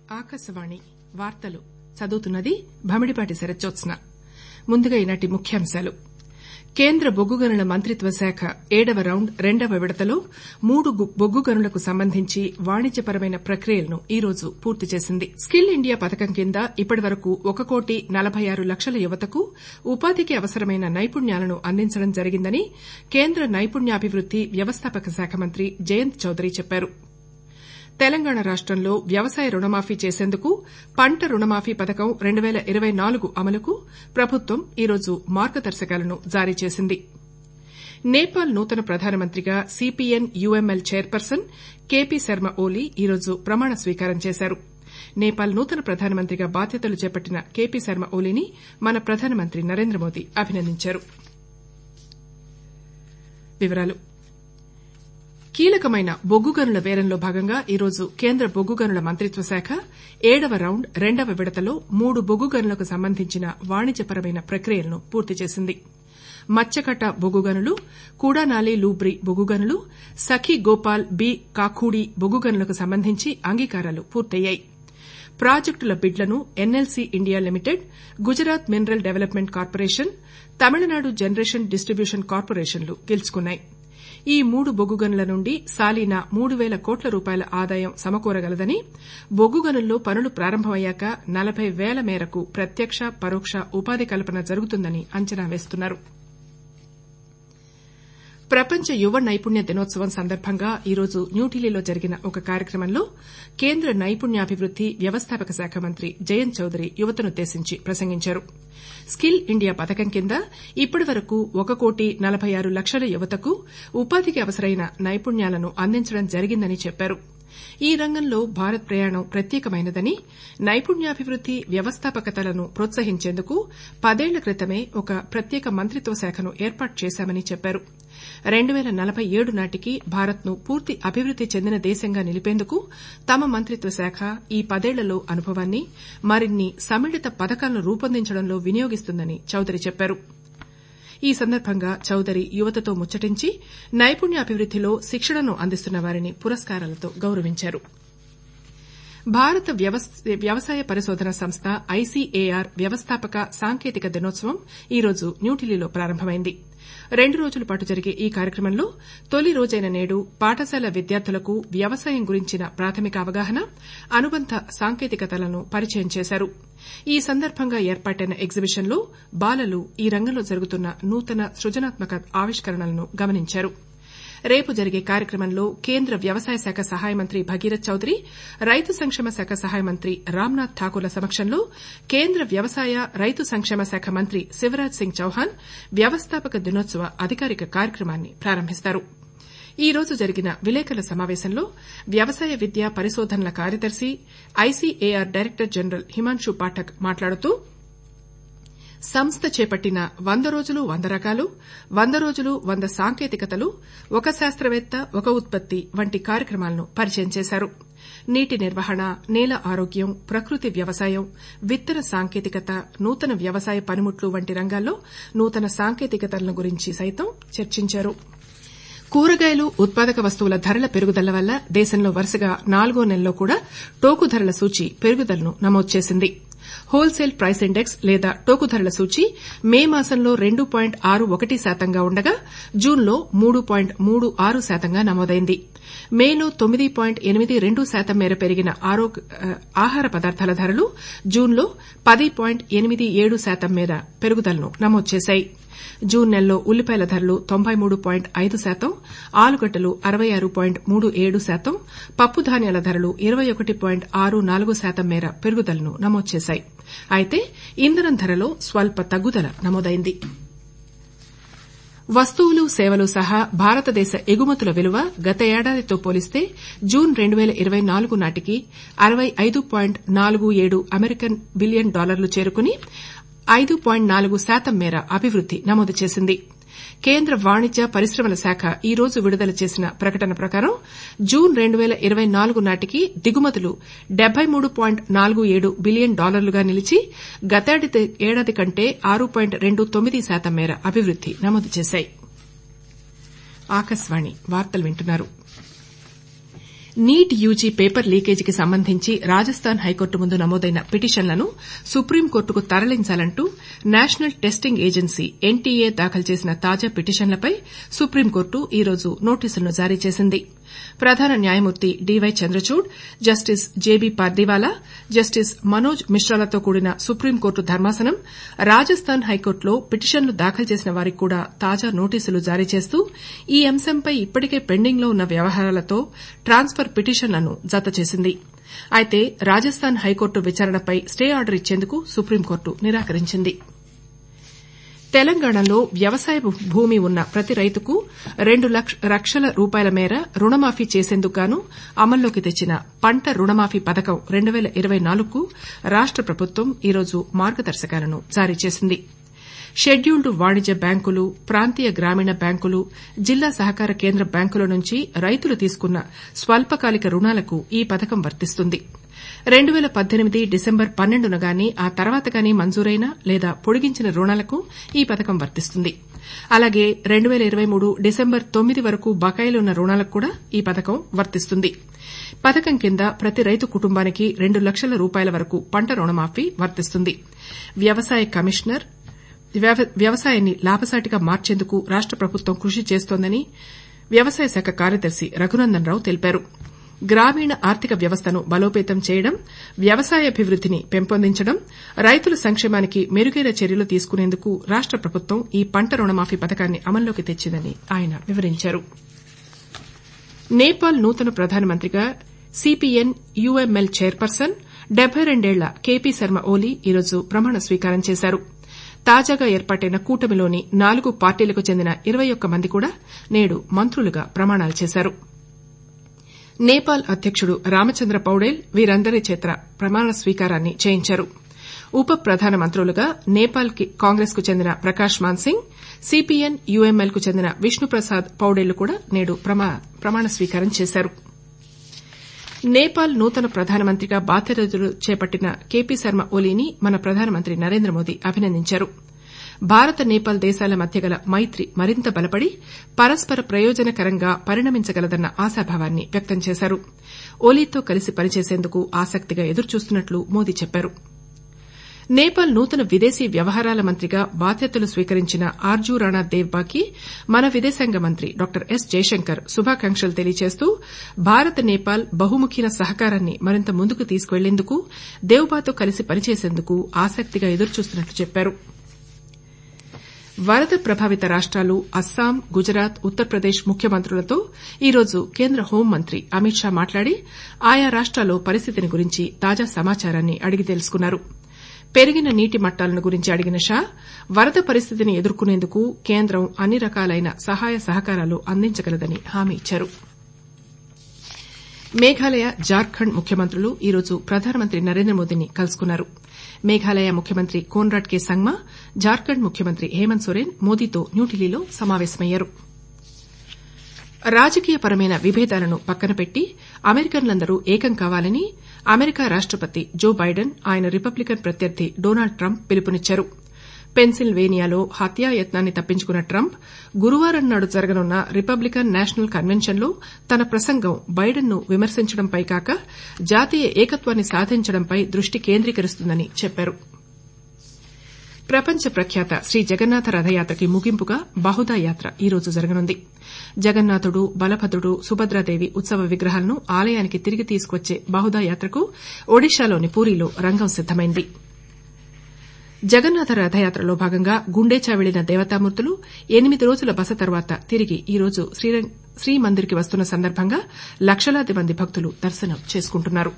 ఆకాశవాణి వార్తలు చదువుతున్నది భమిడిపాటి శరత్జ్యోత్స్న ముందుగా ఈనాటి ముఖ్యాంశాలు కేంద్ర బొగ్గు గనుల మంత్రిత్వ శాఖ ఏడవ రౌండ్ రెండవ విడతలో మూడు బొగ్గు గనులకు సంబంధించి వాణిజ్యపరమైన ప్రక్రియలను ఈ రోజు పూర్తి చేసింది స్కిల్ ఇండియా పథకం కింద ఇప్పటివరకు ఒక కోటి నలబై ఆరు లక్షల యువతకు ఉపాధికి అవసరమైన నైపుణ్యాలను అందించడం జరిగిందని కేంద్ర నైపుణ్యాభివృద్ది వ్యవస్థాపక శాఖ మంత్రి జయంత్ చౌదరి చెప్పారు తెలంగాణ రాష్టంలో వ్యవసాయ రుణమాఫీ చేసేందుకు పంట రుణమాఫీ పథకం రెండు పేల ఇరవై నాలుగు అమలుకు ప్రభుత్వం ఈ రోజు మార్గదర్శకాలను జారీ చేసింది నేపాల్ నూతన ప్రధానమంత్రిగా CPN UML chairperson KP Sharma Oli ఈ రోజు ప్రమాణ స్వీకారం చేశారు నేపాల్ నూతన ప్రధానమంత్రిగా బాధ్యతలు చేపట్టిన కేపీ శర్మ ఓలీని మన ప్రధానమంత్రి నరేంద్రమోదీ అభినందించారు కీలకమైన బొగ్గు గనుల బేరంలో భాగంగా ఈరోజు కేంద్ర బొగ్గు గనుల మంత్రిత్వ శాఖ ఏడవ రౌండ్ రెండవ విడతలో మూడు బొగ్గు గనులకు సంబంధించిన వాణిజ్యపరమైన ప్రక్రియలను పూర్తి చేసింది మచ్చకట బొగ్గు గనులు కూడానాలి లూబ్రి బొగ్గు గనులు సఖి గోపాల్ బి కాఖూడి బొగ్గు గనులకు సంబంధించి అంగీకారాలు పూర్తయ్యాయి ప్రాజెక్టుల బిడ్లను NLC India limited Gujarat mineral development corporation Tamil Nadu generation distribution కార్పొరేషన్లు గెలుచుకున్నాయి ఈ మూడు బొగ్గు గనుల నుండి సాలీనా మూడు పేల కోట్ల రూపాయల ఆదాయం సమకూరగలదని బొగ్గు గనుల్లో పనులు ప్రారంభమయ్యాక నలబై పేల మేరకు ప్రత్యక్ష పరోక్ష ఉపాధి కల్పన జరుగుతుందని అంచనా వేస్తున్నారు ప్రపంచ యువ నైపుణ్య దినోత్సవం సందర్భంగా ఈరోజు న్యూఢిల్లీలో జరిగిన ఒక కార్యక్రమంలో కేంద్ర నైపుణ్యాభివృద్ది వ్యవస్థాపక శాఖ మంత్రి జయంత్ చౌదరి యువతనుద్దేశించి ప్రసంగించారు స్కిల్ ఇండియా పథకం కింద ఇప్పటివరకు ఒక కోటి నలబై ఆరు లక్షల యువతకు ఉపాధికి అవసరమైన నైపుణ్యాలను అందించడం జరిగిందని చెప్పారు ఈ రంగంలో భారత్ ప్రయాణం ప్రత్యేకమైనదని నైపుణ్యాభివృద్ది వ్యవస్థాపకతలను ప్రోత్సహించేందుకు పదేళ్ల క్రితమే ఒక ప్రత్యేక మంత్రిత్వ శాఖను ఏర్పాటు చేశామని చెప్పారు రెండు పేల నలబై ఏడు నాటికి భారత్ను పూర్తి అభివృద్ది చెందిన దేశంగా నిలిపేందుకు తమ మంత్రిత్వ శాఖ ఈ పదేళ్లలో అనుభవాన్ని మరిన్ని సమ్మిళిత పథకాలను రూపొందించడంలో వినియోగిస్తుందని చౌదరి చెప్పారు ఈ సందర్భంగా చౌదరి యువతతో ముచ్చటించి నైపుణ్యాభివృద్దిలో శిక్షణను అందిస్తున్న వారిని పురస్కారాలతో గౌరవించారు భారత వ్యవసాయ పరిశోధన సంస్థ ఐసీఏఆర్ వ్యవస్థాపక సాంకేతిక దినోత్సవం ఈరోజు న్యూఢిల్లీలో ప్రారంభమైంది రెండు రోజుల పాటు జరిగే ఈ కార్యక్రమంలో తొలి రోజైన నేడు పాఠశాల విద్యార్థులకు వ్యవసాయం గురించిన ప్రాథమిక అవగాహన అనుబంధ సాంకేతికతలను పరిచయం చేశారు ఈ సందర్భంగా ఏర్పాటైన ఎగ్జిబిషన్లో బాలలు ఈ రంగంలో జరుగుతున్న నూతన సృజనాత్మక ఆవిష్కరణలను గమనించారు రేపు జరిగే కార్యక్రమంలో కేంద్ర వ్యవసాయ శాఖ సహాయ మంత్రి భగీరథ్ చౌదరి రైతు సంక్షేమ శాఖ సహాయ మంత్రి రామ్నాథ్ ఠాకూర్ల సమక్షంలో కేంద్ర వ్యవసాయ రైతు సంక్షేమ శాఖ మంత్రి శివరాజ్ సింగ్ చౌహాన్ వ్యవస్థాపక దినోత్సవ అధికారిక కార్యక్రమాన్ని ప్రారంభిస్తారు ఈ రోజు జరిగిన విలేకరుల సమావేశంలో వ్యవసాయ విద్య పరిశోధనల కార్యదర్శి ICAR director general Himanshu Pathak మాట్లాడుతూ సంస్థ చేపట్టిన వంద రోజులు వంద రకాలు వంద రోజులు వంద సాంకేతికతలు ఒక శాస్త్రవేత్త ఒక ఉత్పత్తి వంటి కార్యక్రమాలను పరిచయం చేశారు నీటి నిర్వహణ నేల ఆరోగ్యం ప్రకృతి వ్యవసాయం విత్తన సాంకేతికత నూతన వ్యవసాయ పనిముట్లు వంటి రంగాల్లో నూతన సాంకేతికతలను గురించి సైతం చర్చించారు కూరగాయలు ఉత్పాదక వస్తువుల ధరల పెరుగుదల వల్ల దేశంలో వరుసగా నాలుగో నెలలో కూడా టోకు ధరల సూచి పెరుగుదలను నమోదు చేసింది హోల్సేల్ ప్రైస్ ఇండెక్స్ లేదా టోకు ధరల సూచి మే మాసంలో రెండు పాయింట్ ఆరు ఒకటి శాతంగా ఉండగా జూన్లో మూడు పాయింట్ మూడు ఆరు శాతంగా నమోదైంది మేలో తొమ్మిది పాయింట్ ఎనిమిది రెండు శాతం మేర పెరిగిన ఆహార పదార్థాల ధరలు జూన్లో పది పాయింట్ ఎనిమిది ఏడు శాతం మేర పెరుగుదలను నమోదు చేశాయి జూన్ నెలలో ఉల్లిపాయల ధరలు తొంభై మూడు పాయింట్ ఐదు శాతం ఆలుగడ్డలు అరవై ఆరు పాయింట్ మూడు ఏడు శాతం పప్పు ధాన్యాల ధరలు ఇరవై ఒకటి పాయింట్ ఆరు నాలుగు శాతం మేర పెరుగుదలను నమోదు చేశాయి అయితే ఇంధనం ధరలో స్వల్ప తగ్గుదల నమోదైంది వస్తువులు సేవలు సహా భారతదేశ ఎగుమతుల విలువ గత ఏడాదితో పోలిస్తే జూన్ రెండు పేల ఇరవై నాలుగు నాటికి అరవై ఐదు పాయింట్ నాలుగు ఏడు అమెరికన్ బిలియన్ డాలర్లు చేరుకుని ఐదు పాయింట్ నాలుగు శాతం మేర అభివృద్ది నమోదు చేసింది కేంద్ర వాణిజ్య పరిశ్రమల శాఖ ఈ రోజు విడుదల చేసిన ప్రకటన ప్రకారం జూన్ రెండు పేల ఇరవై నాలుగు నాటికి దిగుమతులు డెబ్బై మూడు పాయింట్ నాలుగు ఏడు బిలియన్ డాలర్లుగా నిలిచి గతేడాది కంటే ఆరు పాయింట్ రెండు తొమ్మిది శాతం మేర అభివృద్ది నమోదు చేశాయి నీట్ యూజీ పేపర్ లీకేజీకి సంబంధించి రాజస్థాన్ హైకోర్టు ముందు నమోదైన పిటిషన్లను సుప్రీంకోర్టుకు తరలించాలంటూ నేషనల్ టెస్టింగ్ ఏజెన్సీ ఎన్టీఏ దాఖలు చేసిన తాజా పిటిషన్లపై సుప్రీంకోర్టు ఈ రోజు నోటీసులను జారీ చేసింది ప్రధాన న్యాయమూర్తి DY Chandrachud justice JB Pardiwala justice Manoj మిశ్రాలతో కూడిన సుప్రీంకోర్టు ధర్మాసనం రాజస్థాన్ హైకోర్టులో పిటిషన్లు దాఖలు చేసిన వారికి కూడా తాజా నోటీసులు జారీ చేస్తూ ఈ అంశంపై ఇప్పటికే పెండింగ్లో ఉన్న వ్యవహారాలతో ట్రాన్స్ఫర్ పిటిషన్లను జతచేసింది అయితే రాజస్థాన్ హైకోర్టు విచారణపై స్టే ఆర్డర్ ఇచ్చేందుకు సుప్రీంకోర్టు నిరాకరించింది తెలంగాణలో వ్యవసాయ భూమి ఉన్న ప్రతి రైతుకు రెండు లక్షల రూపాయల మేర రుణమాఫీ చేసేందుకు గాను అమల్లోకి తెచ్చిన పంట రుణమాఫీ పథకం రెండు పేల ఇరవై నాలుగుకు రాష్ట ప్రభుత్వం ఈ రోజు మార్గదర్శకాలను జారీ చేసింది షెడ్యూల్డ్ వాణిజ్య బ్యాంకులు ప్రాంతీయ గ్రామీణ బ్యాంకులు జిల్లా సహకార కేంద్ర బ్యాంకుల నుంచి రైతులు తీసుకున్న స్వల్పకాలిక రుణాలకు ఈ పథకం వర్తిస్తుంది రెండు పేల పద్దెనిమిది డిసెంబర్ పన్నెండున గాని ఆ తర్వాత గాని మంజూరైన లేదా పొడిగించిన రుణాలకు ఈ పథకం వర్తిస్తుంది అలాగే రెండు పేల ఇరవై మూడు డిసెంబర్ తొమ్మిది వరకు బకాయిలున్న రుణాలకు కూడా ఈ పథకం వర్తిస్తుంది పథకం కింద ప్రతి రైతు కుటుంబానికి రెండు లక్షల రూపాయల వరకు పంట రుణమాఫీ వర్తిస్తుంది వ్యవసాయ కమిషనర్ వ్యవసాయాన్ని లాభసాటిగా మార్చేందుకు రాష్ట ప్రభుత్వం కృషి చేస్తోందని వ్యవసాయ శాఖ కార్యదర్శి రఘునందన్ రావు తెలిపారు గ్రామీణ ఆర్థిక వ్యవస్థను బలోపేతం చేయడం వ్యవసాయాభివృద్దిని పెంపొందించడం రైతుల సంక్షేమానికి మెరుగైన చర్యలు తీసుకునేందుకు రాష్ట ప్రభుత్వం ఈ పంట రుణమాఫీ పథకాన్ని అమల్లోకి తెచ్చిందని ఆయన వివరించారు నేపాల్ నూతన ప్రధానమంత్రిగా సీపీఎన్ యూఎంఎల్ చైర్పర్సన్ డెబ్బై రెండేళ్ల కేపీ శర్మ ఓలీ ఈరోజు ప్రమాణ స్వీకారం చేశారు తాజాగా ఏర్పాటైన కూటమిలోని నాలుగు పార్టీలకు చెందిన ఇరవై ఒక్క మంది కూడా నేడు మంత్రులుగా ప్రమాణాలు చేశారు నేపాల్ అధ్యకుడు రామచంద్ర పౌడేల్ వీరందరి చేత ప్రమాణ స్వీకారాన్ని చేయించారు ఉప ప్రధాన మంత్రులుగా నేపాల్ కాంగ్రెస్ కు చెందిన ప్రకాష్ మాన్సింగ్ సీపీఎన్ యూఎంఎల్ కు చెందిన విష్ణుప్రసాద్ పౌడేళ్లు కూడా నేడు ప్రమాణ స్వీకారం చేశారు నేపాల్ నూతన ప్రధానమంత్రిగా బాధ్యతలు చేపట్టిన కేపీ శర్మ ఓలీని మన ప్రధానమంత్రి నరేంద్ర మోదీ అభినందించారు భారత నేపాల్ దేశాల మధ్య గల మైత్రి మరింత బలపడి పరస్పర ప్రయోజనకరంగా పరిణమించగలదన్న ఆశాభావాన్ని వ్యక్తం చేశారు ఓలీతో కలిసి పనిచేసేందుకు ఆసక్తిగా ఎదురుచూస్తున్నట్లు మోదీ చెప్పారు నేపాల్ నూతన విదేశీ వ్యవహారాల మంత్రిగా బాధ్యతలు స్వీకరించిన ఆర్జూ రాణా దేవ్బాకి మన విదేశాంగ మంత్రి డాక్టర్ ఎస్ జయశంకర్ శుభాకాంక్షలు తెలియజేస్తూ భారత్ నేపాల్ బహుముఖీన సహకారాన్ని మరింత ముందుకు తీసుకువెళ్లేందుకు దేవ్బాతో కలిసి పనిచేసేందుకు ఆసక్తిగా ఎదురుచూస్తున్నట్లు చెప్పారు వరద ప్రభావిత రాష్టాలు అస్సాం గుజరాత్ ఉత్తరప్రదేశ్ ముఖ్యమంత్రులతో ఈరోజు కేంద్ర హోంమంత్రి అమిత్ షా మాట్లాడి ఆయా రాష్టాల్లో పరిస్థితిని గురించి తాజా సమాచారాన్ని అడిగి తెలుసుకున్నారు పెరిగిన నీటి మట్టాలను గురించి అడిగిన షా వరద పరిస్థితిని ఎదుర్కొనేందుకు కేంద్రం అన్ని రకాలైన సహాయ సహకారాలు అందించగలదని హామీ ఇచ్చారు మేఘాలయ జార్ఖండ్ ముఖ్యమంత్రులు ఈరోజు ప్రధానమంత్రి నరేంద్ర మోదీని కలుసుకున్నారు మేఘాలయ ముఖ్యమంత్రి కోన్రాడ్ కే సంగ్మా జార్ఖండ్ ముఖ్యమంత్రి హేమంత్ సోరెన్ మోదీతో న్యూఢిల్లీలో సమావేశమయ్యారు రాజకీయపరమైన విభేదాలను పక్కనపెట్టి అమెరికన్లందరూ ఏకం కావాలని అమెరికా రాష్టపతి జో బైడెన్ ఆయన రిపబ్లికన్ ప్రత్యర్థి డొనాల్డ్ ట్రంప్ పిలుపునిచ్చారు పెన్సిల్వేనియాలో హత్యాయత్నాన్ని తప్పించుకున్న ట్రంప్ గురువారం నాడు జరగనున్న రిపబ్లికన్ నేషనల్ కన్వెన్షన్లో తన ప్రసంగం బైడెన్ను విమర్శించడంపై కాక జాతీయ ఏకత్వాన్ని సాధించడంపై దృష్టి కేంద్రీకరిస్తుందని చెప్పారు ప్రపంచ ప్రఖ్యాత శ్రీ జగన్నాథ రథయాత్రకి ముగింపుగా బహుదా యాత్ర ఈరోజు జరగనుంది జగన్నాథుడు బలభద్రుడు సుభద్రాదేవి ఉత్సవ విగ్రహాలను ఆలయానికి తిరిగి తీసుకువచ్చే బహుదా యాత్రకు ఒడిశాలోని పూరీలో రంగం సిద్దమైంది జగన్నాథ రథయాత్రలో భాగంగా గుండేచా వెళ్లిన దేవతామూర్తులు ఎనిమిది రోజుల బస తర్వాత తిరిగి ఈరోజు శ్రీమందిర్కి వస్తున్న సందర్భంగా లక్షలాది మంది భక్తులు దర్శనం చేసుకుంటున్నారు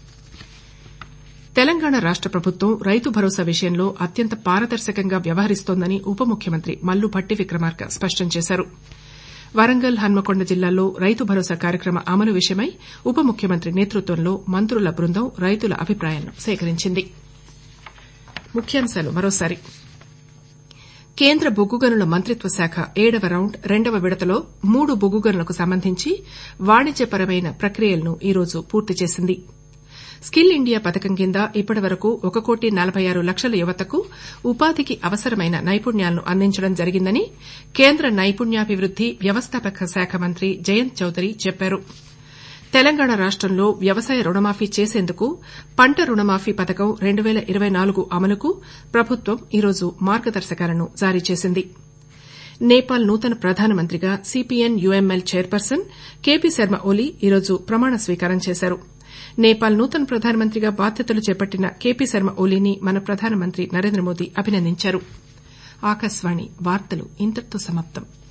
తెలంగాణ రాష్ట ప్రభుత్వం రైతు భరోసా విషయంలో అత్యంత పారదర్శకంగా వ్యవహరిస్తోందని ఉప ముఖ్యమంత్రి మల్లు భట్టి విక్రమార్క స్పష్టం చేశారు వరంగల్ హన్మకొండ జిల్లాల్లో రైతు భరోసా కార్యక్రమ అమలు విషయమై ఉప ముఖ్యమంత్రి నేతృత్వంలో మంత్రుల బృందం రైతుల అభిప్రాయాలను సేకరించింది ముఖ్యాంశాలు మరోసారి కేంద్ర బొగ్గు గనుల మంత్రిత్వ శాఖ ఏడవ రౌండ్ రెండవ విడతలో మూడు బొగ్గు గనులకు సంబంధించి వాణిజ్యపరమైన ప్రక్రియలను ఈరోజు పూర్తి చేసింది స్కిల్ ఇండియా పథకం కింద ఇప్పటి వరకు ఒక కోటి నలబై ఆరు లక్షల యువతకు ఉపాధికి అవసరమైన నైపుణ్యాలను అందించడం జరిగిందని కేంద్ర నైపుణ్యాభివృద్ది వ్యవస్థాపక శాఖ మంత్రి జయంత్ చౌదరి చెప్పారు తెలంగాణ రాష్టంలో వ్యవసాయ రుణమాఫీ చేసేందుకు పంట రుణమాఫీ పథకం రెండు పేల ఇరవై నాలుగు అమలుకు ప్రభుత్వం ఈరోజు మార్గదర్శకాలను జారీ చేసింది నేపాల్ నూతన ప్రధానమంత్రిగా CPN UML chairperson KP Sharma Oli ఈరోజు ప్రమాణ స్వీకారం చేశారు నేపాల్ నూతన ప్రధానమంత్రిగా బాధ్యతలు చేపట్టిన కేపీ శర్మ ఒలీని మన ప్రధానమంత్రి నరేంద్ర మోదీ అభినందించారు